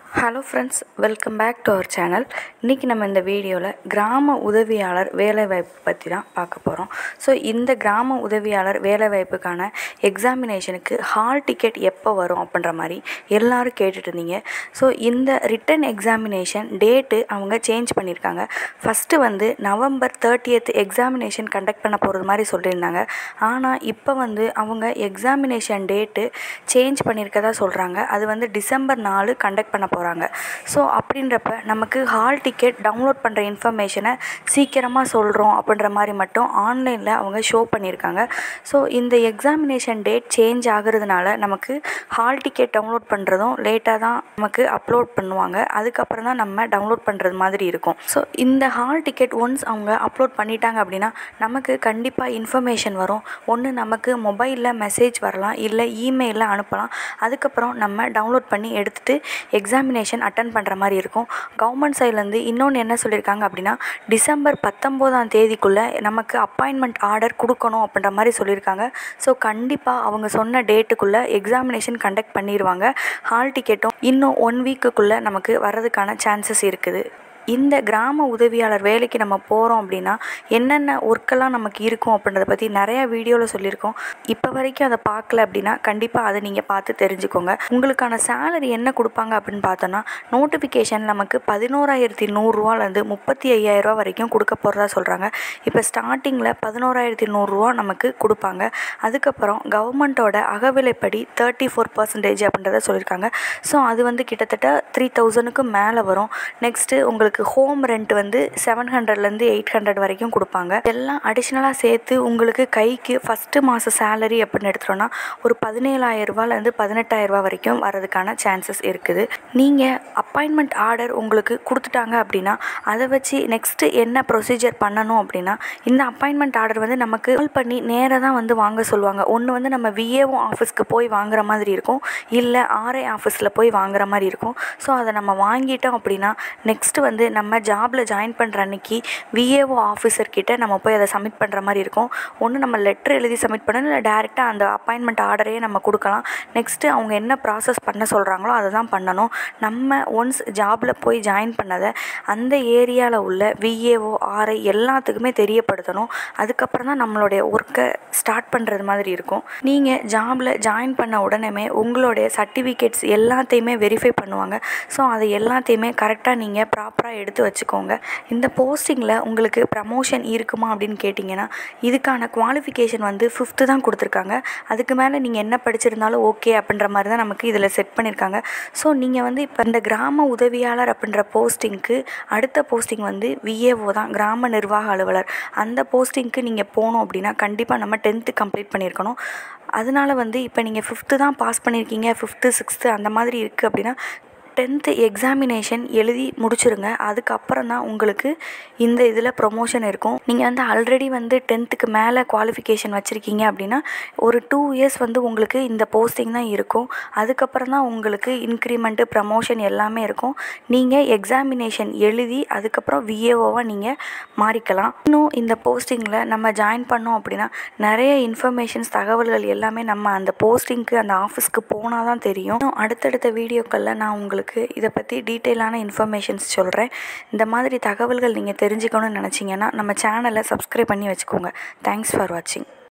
hello friends welcome back to our channel இன்றைக்கி நம்ம இந்த வீடியோவில் கிராம உதவியாளர் வேலைவாய்ப்பு பற்றி தான் பார்க்க போகிறோம் ஸோ இந்த கிராம உதவியாளர் வேலைவாய்ப்புக்கான எக்ஸாமினேஷனுக்கு ஹால் டிக்கெட் எப்போ வரும் அப்படின்ற மாதிரி எல்லாரும் கேட்டுட்டு இருந்தீங்க ஸோ இந்த ரிட்டன் எக்ஸாமினேஷன் டேட்டு அவங்க சேஞ்ச் பண்ணியிருக்காங்க ஃபஸ்ட்டு வந்து நவம்பர் தேர்ட்டியத் எக்ஸாமினேஷன் கண்டக்ட் பண்ண போகிறது மாதிரி சொல்லியிருந்தாங்க ஆனால் இப்போ வந்து அவங்க எக்ஸாமினேஷன் டேட்டு சேஞ்ச் பண்ணியிருக்கதா சொல்கிறாங்க அது வந்து டிசம்பர் நாலு கண்டக்ட் பண்ண போகிறாங்க ஸோ அப்படின்றப்ப நமக்கு ஹால் டிக்கெட் டவுன்லோட் பண்ணுற இன்ஃபர்மேஷனை சீக்கிரமாக சொல்கிறோம் அப்படின்ற மாதிரி மட்டும் ஆன்லைனில் அவங்க ஷோ பண்ணியிருக்காங்க ஸோ இந்த எக்ஸாமினேஷன் டேட் சேஞ்ச் ஆகுறதுனால நமக்கு ஹால் டிக்கெட் டவுன்லோட் பண்ணுறதும் லேட்டாக தான் நமக்கு அப்லோட் பண்ணுவாங்க அதுக்கப்புறம் தான் நம்ம டவுன்லோட் பண்ணுறது மாதிரி இருக்கும் ஸோ இந்த ஹால் டிக்கெட் ஒன்ஸ் அவங்க அப்லோட் பண்ணிட்டாங்க அப்படின்னா நமக்கு கண்டிப்பாக இன்ஃபர்மேஷன் வரும் ஒன்று நமக்கு மொபைலில் மெசேஜ் வரலாம் இல்லை இமெயிலில் அனுப்பலாம் அதுக்கப்புறம் நம்ம டவுன்லோட் பண்ணி எடுத்துகிட்டு எக்ஸாமினேஷன் அட்டன் பண்ணுற மாதிரி இருக்கும் கவர்மெண்ட் சைட்லேருந்து இன்னொன்று என்ன சொல்லியிருக்காங்க அப்படின்னா டிசம்பர் பத்தொம்போதாம் தேதிக்குள்ளே நமக்கு அப்பாயின்மெண்ட் ஆர்டர் கொடுக்கணும் அப்படின்ற மாதிரி சொல்லியிருக்காங்க ஸோ கண்டிப்பாக அவங்க சொன்ன டேட்டுக்குள்ளே எக்ஸாமினேஷன் கண்டக்ட் பண்ணிடுவாங்க ஹால் டிக்கெட்டும் இன்னும் ஒன் வீக்குக்குள்ளே நமக்கு வர்றதுக்கான சான்சஸ் இருக்குது இந்த கிராம உதவியாளர் வேலைக்கு நம்ம போகிறோம் அப்படின்னா என்னென்ன ஒர்க்கெல்லாம் நமக்கு இருக்கும் அப்படின்றத பற்றி நிறையா வீடியோவில் சொல்லியிருக்கோம் இப்போ வரைக்கும் அதை பார்க்கல அப்படின்னா கண்டிப்பாக அதை நீங்கள் பார்த்து தெரிஞ்சுக்கோங்க உங்களுக்கான சேலரி என்ன கொடுப்பாங்க அப்படின்னு பார்த்தோன்னா நோட்டிஃபிகேஷன் நமக்கு பதினோராயிரத்தி நூறுரூவாலேருந்து முப்பத்தி ஐயாயிரரூவா வரைக்கும் கொடுக்க போகிறதா சொல்கிறாங்க இப்போ ஸ்டார்டிங்கில் பதினோராயிரத்தி நூறுரூவா நமக்கு கொடுப்பாங்க அதுக்கப்புறம் கவர்மெண்ட்டோட அகவிலைப்படி தேர்ட்டி ஃபோர் பர்சன்டேஜ் அப்படின்றத சொல்லியிருக்காங்க ஸோ அது வந்து கிட்டத்தட்ட த்ரீ தௌசண்ட்க்கு மேலே வரும் நெக்ஸ்ட்டு உங்களுக்கு ஹோம் ரெண்ட் வந்து செவன் ஹண்ட்ரட்லேருந்து எயிட் ஹண்ட்ரட் வரைக்கும் கொடுப்பாங்க எல்லாம் அடிஷ்னலாக சேர்த்து உங்களுக்கு கைக்கு ஃபஸ்ட்டு மாத சேலரி அப்படின்னு எடுத்துட்டோன்னா ஒரு பதினேழாயிரரூபாலேருந்து பதினெட்டாயிரரூபா வரைக்கும் வரதுக்கான சான்சஸ் இருக்குது நீங்கள் அப்பாயின்மெண்ட் ஆர்டர் உங்களுக்கு கொடுத்துட்டாங்க அப்படின்னா அதை வச்சு நெக்ஸ்ட்டு என்ன ப்ரொசீஜர் பண்ணணும் அப்படின்னா இந்த அப்பாயின்மெண்ட் ஆர்டர் வந்து நமக்கு கால் பண்ணி நேராக தான் வந்து வாங்க சொல்லுவாங்க ஒன்று வந்து நம்ம விஏஓ ஆஃபீஸ்க்கு போய் வாங்குற மாதிரி இருக்கும் இல்லை ஆர்ஐ ஆஃபீஸில் போய் வாங்குற மாதிரி இருக்கும் ஸோ அதை நம்ம வாங்கிட்டோம் அப்படின்னா நெக்ஸ்ட்டு வந்து நம்ம ஜாபில் ஜாயின் பண்ணுற அன்னைக்கு விஏஓ ஆஃபீஸர்கிட்ட நம்ம போய் அதை சப்மிட் பண்ணுற மாதிரி இருக்கும் ஒன்று நம்ம லெட்டர் எழுதி சப்மிட் பண்ணணும் இல்லை டேரெக்டாக அந்த அப்பாயின்மெண்ட் ஆர்டரையே நம்ம கொடுக்கலாம் நெக்ஸ்ட்டு அவங்க என்ன ப்ராசஸ் பண்ண சொல்கிறாங்களோ அதை தான் பண்ணணும் நம்ம ஒன்ஸ் ஜாபில் போய் ஜாயின் பண்ணதை அந்த ஏரியாவில் உள்ள விஏஓ ஆர்ஐ எல்லாத்துக்குமே தெரியப்படுத்தணும் அதுக்கப்புறம் தான் நம்மளுடைய ஒர்க்கை ஸ்டார்ட் பண்ணுறது மாதிரி இருக்கும் நீங்கள் ஜாபில் ஜாயின் பண்ண உடனே உங்களுடைய சர்டிஃபிகேட்ஸ் எல்லாத்தையுமே வெரிஃபை பண்ணுவாங்க ஸோ அதை எல்லாத்தையுமே கரெக்டாக நீங்கள் ப்ராப்பராக எடுத்து வச்சுக்கோங்க இந்த போஸ்டிங்கில் உங்களுக்கு ப்ரமோஷன் இருக்குமா அப்படின்னு கேட்டிங்கன்னா இதுக்கான குவாலிஃபிகேஷன் வந்து ஃபிஃப்த்து தான் கொடுத்துருக்காங்க அதுக்கு மேலே நீங்கள் என்ன படிச்சிருந்தாலும் ஓகே அப்படின்ற மாதிரி தான் நமக்கு இதில் செட் பண்ணியிருக்காங்க ஸோ நீங்கள் வந்து இப்போ இந்த கிராம உதவியாளர் அப்படின்ற போஸ்டிங்க்கு அடுத்த போஸ்டிங் வந்து விஏஓ தான் கிராம நிர்வாக அலுவலர் அந்த போஸ்டிங்க்கு நீங்கள் போகணும் அப்படின்னா கண்டிப்பாக நம்ம டென்த்து கம்ப்ளீட் பண்ணியிருக்கணும் அதனால வந்து இப்போ நீங்கள் ஃபிஃப்த்து தான் பாஸ் பண்ணியிருக்கீங்க ஃபிஃப்த்து சிக்ஸ்த்து அந்த மாதிரி இருக்குது அப்படின்னா டென்த்து எக்ஸாமினேஷன் எழுதி முடிச்சிருங்க அதுக்கப்புறம் தான் உங்களுக்கு இந்த இதில் ப்ரொமோஷன் இருக்கும் நீங்கள் வந்து ஆல்ரெடி வந்து டென்த்துக்கு மேலே குவாலிஃபிகேஷன் வச்சுருக்கீங்க அப்படின்னா ஒரு டூ இயர்ஸ் வந்து உங்களுக்கு இந்த போஸ்டிங் தான் இருக்கும் அதுக்கப்புறம் தான் உங்களுக்கு இன்க்ரிமெண்ட்டு ப்ரமோஷன் எல்லாமே இருக்கும் நீங்கள் எக்ஸாமினேஷன் எழுதி அதுக்கப்புறம் விஏஓவாக நீங்கள் மாறிக்கலாம் இன்னும் இந்த போஸ்டிங்கில் நம்ம ஜாயின் பண்ணோம் அப்படின்னா நிறைய இன்ஃபர்மேஷன்ஸ் தகவல்கள் எல்லாமே நம்ம அந்த போஸ்டிங்க்கு அந்த ஆஃபீஸ்க்கு போனால் தான் தெரியும் இன்னும் அடுத்தடுத்த வீடியோக்களில் நான் உங்களுக்கு உங்களுக்கு இதை பற்றி டீட்டெயிலான இன்ஃபர்மேஷன்ஸ் சொல்கிறேன் இந்த மாதிரி தகவல்கள் நீங்கள் தெரிஞ்சுக்கணும்னு நினச்சிங்கன்னா நம்ம சேனலை சப்ஸ்கிரைப் பண்ணி வச்சுக்கோங்க தேங்க்ஸ் ஃபார் வாட்சிங்